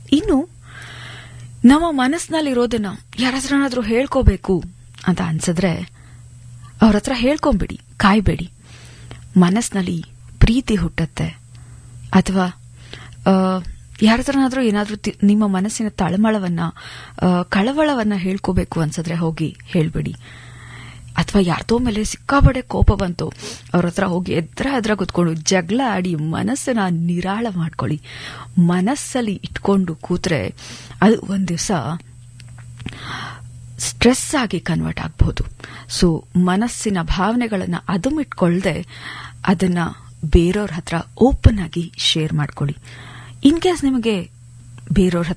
ಇನ್ನು ನಮ್ಮ ಮನಸ್ಸಿನಲ್ಲಿರೋದನ್ನ ಯಾರ ಹತ್ರನಾದ್ರೂ ಹೇಳ್ಕೋಬೇಕು ಅಂತ ಅನ್ಸಿದ್ರೆ ಅವ್ರ ಹತ್ರ ಹೇಳ್ಕೊಂಬಿಡಿ ಕಾಯ್ಬೇಡಿ ಮನಸ್ಸಿನಲ್ಲಿ ಪ್ರೀತಿ ಹುಟ್ಟತ್ತೆ ಅಥವಾ ಯಾರ ಹತ್ರನಾದ್ರೂ ಏನಾದ್ರೂ ತಿ- ನಿಮ್ಮ ಮನಸ್ಸಿನ ತಳಮಳವನ್ನ ಆ, ಕಳವಳವನ್ನ ಹೇಳ್ಕೋಬೇಕು ಅನ್ಸಿದ್ರೆ ಹೋಗಿ ಹೇಳ್ಬಿಡಿ ಅಥವಾ ಯಾರ್ದೋ ಮೇಲೆ ಸಿಕ್ಕಾಬಡೆ ಕೋಪ ಬಂತು ಅವ್ರ ಹತ್ರ ಹೋಗಿ ಎದ್ರ ಎದ್ರ ಕೂತ್ಕೊಂಡು ಜಗಳ ಆಡಿ ಮನಸ್ಸನ್ನ ನಿರಾಳ ಮಾಡ್ಕೊಳ್ಳಿ ಮನಸ್ಸಲ್ಲಿ ಇಟ್ಕೊಂಡು ಕೂತ್ರೆ ಅದು ಒಂದ್ ದಿವಸ ಸ್ಟ್ರೆಸ್ ಆಗಿ ಕನ್ವರ್ಟ್ ಆಗಬಹುದು ಸೊ ಮನಸ್ಸಿನ ಭಾವನೆಗಳನ್ನ ಅದುಮಿಟ್ಕೊಳ್ದೆ ಅದನ್ನ ಬೇರೆಯವ್ರ ಹತ್ರ ಓಪನ್ ಆಗಿ ಶೇರ್ ಮಾಡ್ಕೊಳ್ಳಿ ಇನ್ ಕೇಸ್ ನಿಮಗೆ ಬೇರೆಯವ್ರ ಹತ್ರ